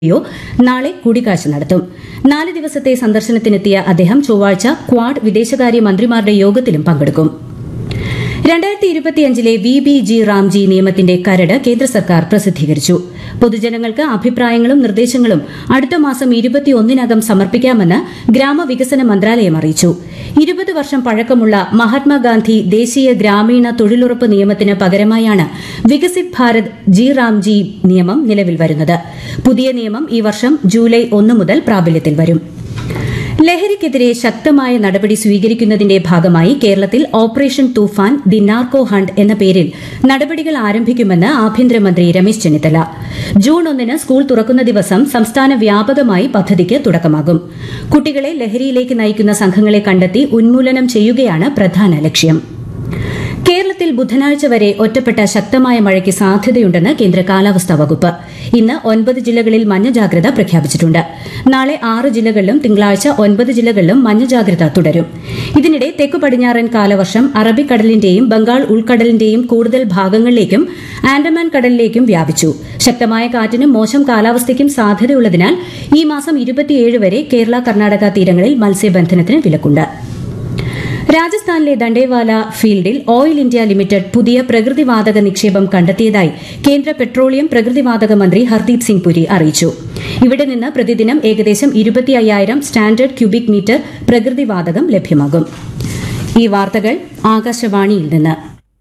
യോ നാളെ കൂടിക്കാഴ്ച നടത്തും നാല് ദിവസത്തെ സന്ദർശനത്തിനെത്തിയ അദ്ദേഹം ചൊവ്വാഴ്ച ക്വാഡ് വിദേശകാര്യ മന്ത്രിമാരുടെ യോഗത്തിലും പങ്കെടുക്കും രണ്ടായിരത്തി ഇരുപത്തിയഞ്ചിലെ വി ബി ജി റാംജി നിയമത്തിന്റെ കരട് കേന്ദ്ര സർക്കാർ പ്രസിദ്ധീകരിച്ചു പൊതുജനങ്ങൾക്ക് അഭിപ്രായങ്ങളും നിർദ്ദേശങ്ങളും അടുത്ത മാസം ഇരുപത്തിയൊന്നിനകം സമർപ്പിക്കാമെന്ന് ഗ്രാമവികസന മന്ത്രാലയം അറിയിച്ചു ഇരുപത് വർഷം പഴക്കമുള്ള മഹാത്മാഗാന്ധി ദേശീയ ഗ്രാമീണ തൊഴിലുറപ്പ് നിയമത്തിന് പകരമായാണ് വികസിത് ഭാരത് ജി റാംജി നിയമം നിലവിൽ വരുന്നത് പുതിയ നിയമം ഈ വർഷം ജൂലൈ ഒന്ന് മുതൽ പ്രാബല്യത്തിൽ വരും ലഹരിക്കെതിരെ ശക്തമായ നടപടി സ്വീകരിക്കുന്നതിന്റെ ഭാഗമായി കേരളത്തിൽ operation Toofan the narco hunt എന്ന പേരിൽ നടപടികൾ ആരംഭിക്കുമെന്ന് ആഭ്യന്തരമന്ത്രി രമേശ് ചെന്നിത്തല ജൂൺ ഒന്നിന് സ്കൂൾ തുറക്കുന്ന ദിവസം സംസ്ഥാന വ്യാപകമായി പദ്ധതിക്ക് തുടക്കമാകും കുട്ടികളെ ലഹരിയിലേക്ക് നയിക്കുന്ന സംഘങ്ങളെ കണ്ടെത്തി ഉന്മൂലനം ചെയ്യുകയാണ് പ്രധാന ലക്ഷ്യം കേരളത്തിൽ ബുധനാഴ്ച വരെ ഒറ്റപ്പെട്ട ശക്തമായ മഴയ്ക്ക് സാധ്യതയുണ്ടെന്ന് കേന്ദ്ര കാലാവസ്ഥാ വകുപ്പ് ഇന്ന് ഒൻപത് ജില്ലകളിൽ മഞ്ഞ ജാഗ്രത പ്രഖ്യാപിച്ചിട്ടുണ്ട് നാളെ ആറ് ജില്ലകളിലും തിങ്കളാഴ്ച ഒൻപത് ജില്ലകളിലും മഞ്ഞ ജാഗ്രത തുടരും ഇതിനിടെ തെക്കു പടിഞ്ഞാറൻ കാലവർഷം അറബിക്കടലിന്റെയും ബംഗാൾ ഉൾക്കടലിന്റെയും കൂടുതൽ ഭാഗങ്ങളിലേക്കും ആൻഡമാൻ കടലിലേക്കും വ്യാപിച്ചു ശക്തമായ കാറ്റിനും മോശം കാലാവസ്ഥയ്ക്കും സാധ്യതയുള്ളതിനാൽ ഈ മാസം ഇരുപത്തിയേഴ് വരെ കേരള കർണാടക തീരങ്ങളിൽ മത്സ്യബന്ധനത്തിന് വിലക്കുണ്ട് രാജസ്ഥാനിലെ ദണ്ഡേവാല ഫീൽഡിൽ ഓയിൽ ഇന്ത്യ ലിമിറ്റഡ് പുതിയ പ്രകൃതിവാതക നിക്ഷേപം കണ്ടെത്തിയതായി കേന്ദ്ര പെട്രോളിയം പ്രകൃതിവാതക മന്ത്രി ഹർദീപ് സിംഗ് പുരി അറിയിച്ചു ഇവിടെ നിന്ന് പ്രതിദിനം ഏകദേശം ഇരുപത്തി അയ്യായിരം സ്റ്റാൻഡേർഡ് ക്യൂബിക് മീറ്റർ പ്രകൃതിവാതകം ലഭ്യമാകും ഈ വാർത്തകൾ ആകാശവാണിയിൽ നിന്ന്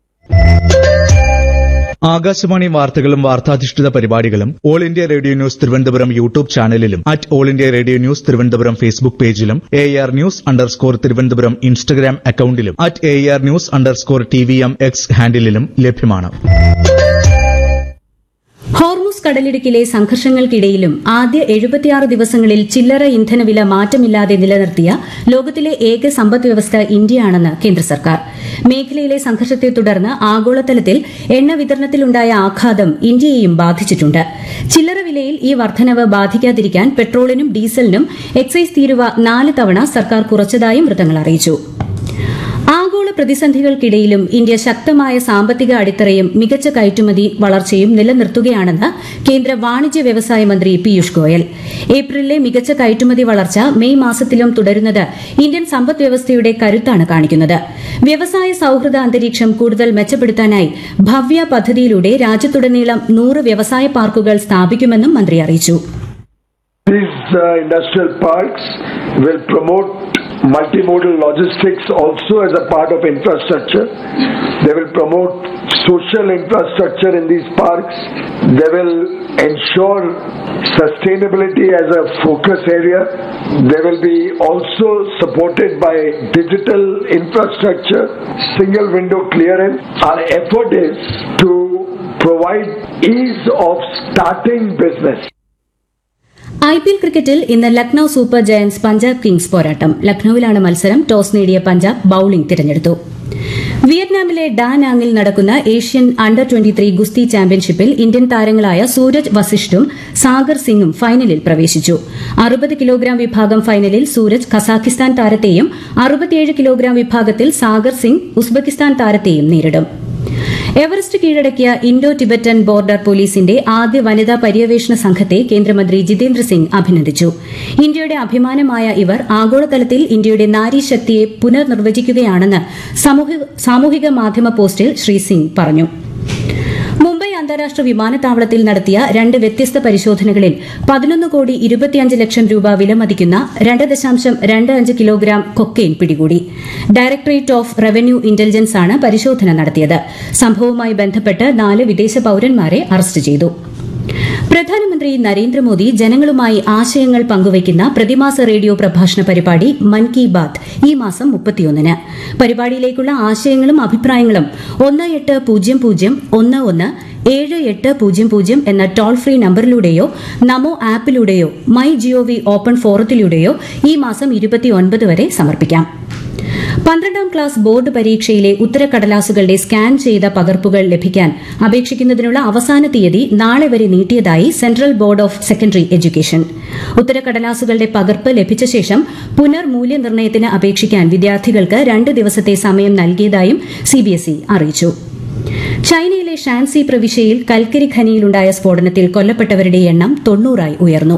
ആകാശവാണി വാർത്തകളും വാർത്താധിഷ്ഠിത പരിപാടികളും All India Radio news Thiruvananthapuram YouTube ചാനലിലും at All India Radio news Thiruvananthapuram Facebook പേജിലും A R news underscore Thiruvananthapuram Instagram അക്കൌണ്ടിലും at A R news underscore T V M X ഹാൻഡിലും ലഭ്യമാണ് ഹോർമുസ് കടലിടുക്കിലെ സംഘർഷങ്ങൾക്കിടയിലും ആദ്യ എഴുപത്തിയാറ് ദിവസങ്ങളിൽ ചില്ലറ ഇന്ധനവില മാറ്റമില്ലാതെ നിലനിർത്തിയ ലോകത്തിലെ ഏക സമ്പദ് വ്യവസ്ഥ ഇന്ത്യയാണെന്ന് കേന്ദ്ര സർക്കാർ മേഖലയിലെ സംഘർഷത്തെ തുടർന്ന് ആഗോളതലത്തിൽ എണ്ണ വിതരണത്തിലുണ്ടായ ആഘാതം ഇന്ത്യയെയും ബാധിച്ചിട്ടുണ്ട് ചില്ലറ വിലയിൽ ഈ വർധനവ് ബാധിക്കാതിരിക്കാൻ പെട്രോളിനും ഡീസലിനും എക്സൈസ് തീരുവ നാല് തവണ സർക്കാർ കുറച്ചതായും വൃത്തങ്ങൾ അറിയിച്ചു ആഗോള പ്രതിസന്ധികൾക്കിടയിലും ഇന്ത്യ ശക്തമായ സാമ്പത്തിക അടിത്തറയും മികച്ച കയറ്റുമതി വളർച്ചയും നിലനിർത്തുകയാണെന്ന് കേന്ദ്ര വാണിജ്യ വ്യവസായ മന്ത്രി പീയൂഷ് ഗോയൽ ഏപ്രിലിലെ മികച്ച കയറ്റുമതി വളർച്ച മെയ് മാസത്തിലും തുടരുന്നത് ഇന്ത്യൻ സമ്പദ് വ്യവസ്ഥയുടെ കരുത്താണ് കാണിക്കുന്നത് വ്യവസായ സൌഹൃദ അന്തരീക്ഷം കൂടുതൽ മെച്ചപ്പെടുത്താനായി ഭവ്യ പദ്ധതിയിലൂടെ രാജ്യത്തുടനീളം നൂറ് വ്യവസായ പാർക്കുകൾ സ്ഥാപിക്കുമെന്നും മന്ത്രി അറിയിച്ചു These uh, industrial parks will promote multimodal logistics also as a part of infrastructure. They will promote social infrastructure in these parks. They will ensure sustainability as a focus area. They will be also supported by digital infrastructure, single window clearance. Our effort is to provide ease of starting business. I P L ക്രിക്കറ്റിൽ ഇന്ന് Lucknow super giants Punjab kings പോരാട്ടം ലക്നൌവിലാണ് മത്സരം toss നേടിയ Punjab bowling തിരഞ്ഞെടുത്തു വിയറ്റ്നാമിലെ ഡാനാങ്ങിൽ നടക്കുന്ന Asian under twenty three ഗുസ്തി ചാമ്പ്യൻഷിപ്പിൽ ഇന്ത്യൻ താരങ്ങളായ സൂരജ് വസിഷ്ഠും സാഗർ സിംഗും ഫൈനലിൽ പ്രവേശിച്ചു അറുപത് കിലോഗ്രാം വിഭാഗം ഫൈനലിൽ സൂരജ് കസാഖിസ്ഥാൻ താരത്തെയും അറുപത്തിയേഴ് കിലോഗ്രാം വിഭാഗത്തിൽ സാഗർ സിംഗ് ഉസ്ബെക്കിസ്ഥാൻ താരത്തെയും നേരിടും എവറസ്റ്റ് കീഴടക്കിയ ഇൻഡോ ടിബറ്റൻ ബോർഡർ പോലീസിന്റെ ആദ്യ വനിതാ പര്യവേഷണ സംഘത്തെ കേന്ദ്രമന്ത്രി ജിതേന്ദ്ര സിംഗ് അഭിനന്ദിച്ചു ഇന്ത്യയുടെ അഭിമാനമായ ഇവർ ആഗോളതലത്തിൽ ഇന്ത്യയുടെ നാരീശക്തിയെ പുനർനിർവചിക്കുകയാണെന്ന് സാമൂഹിക മാധ്യമ പോസ്റ്റിൽ ശ്രീ സിംഗ് പറഞ്ഞു മുംബൈ അന്താരാഷ്ട്ര വിമാനത്താവളത്തിൽ നടത്തിയ രണ്ട് വ്യത്യസ്ത പരിശോധനകളിൽ പതിനൊന്ന് കോടി ഇരുപത്തിയഞ്ച് ലക്ഷം രൂപ വിലമതിക്കുന്ന രണ്ട് ദശാംശം രണ്ട് അഞ്ച് കിലോഗ്രാം കൊക്കെയിൻ പിടികൂടി ഡയറക്ടറേറ്റ് ഓഫ് റവന്യൂ ഇന്റലിജൻസ് ആണ് പരിശോധന നടത്തിയത് സംഭവവുമായി ബന്ധപ്പെട്ട് നാല് വിദേശ പൌരന്മാരെ അറസ്റ്റ് ചെയ്തു പ്രധാനമന്ത്രി നരേന്ദ്രമോദി ജനങ്ങളുമായി ആശയങ്ങൾ പങ്കുവയ്ക്കുന്ന പ്രതിമാസ റേഡിയോ പ്രഭാഷണ പരിപാടി മൻ കി ബാത് ഈ മാസം മുപ്പത്തിയൊന്നിന് പരിപാടിയിലേക്കുള്ള ആശയങ്ങളും അഭിപ്രായങ്ങളും ഒന്ന് എട്ട് പൂജ്യം പൂജ്യം ഒന്ന് ഒന്ന് ഏഴ് എട്ട് പൂജ്യം പൂജ്യം എന്ന ടോൾ ഫ്രീ നമ്പറിലൂടെയോ നമോ ആപ്പിലൂടെയോ മൈ ജിഒവി ഓപ്പൺ ഫോറത്തിലൂടെയോ ഈ മാസം ഇരുപത്തിയൊൻപത് വരെ സമർപ്പിക്കാം പന്ത്രണ്ടാം ക്ലാസ് ബോർഡ് പരീക്ഷയിലെ ഉത്തരക്കടലാസുകളുടെ സ്കാൻ ചെയ്ത പകർപ്പുകൾ ലഭിക്കാൻ അപേക്ഷിക്കുന്നതിനുള്ള അവസാന തീയതി നാളെ വരെ നീട്ടിയതായി central board of secondary education ഉത്തരക്കടലാസുകളുടെ പകർപ്പ് ലഭിച്ച ശേഷം പുനർമൂല്യനിർണ്ണയത്തിന് അപേക്ഷിക്കാൻ വിദ്യാർത്ഥികൾക്ക് രണ്ട് ദിവസത്തെ സമയം നൽകിയതായും സിബിഎസ്ഇ അറിയിച്ചു ചൈനയിലെ ഷാൻസി പ്രവിശ്യയിൽ കൽക്കരി ഖനിയിലുണ്ടായ സ്ഫോടനത്തിൽ കൊല്ലപ്പെട്ടവരുടെ എണ്ണം തൊണ്ണൂറായി ഉയർന്നു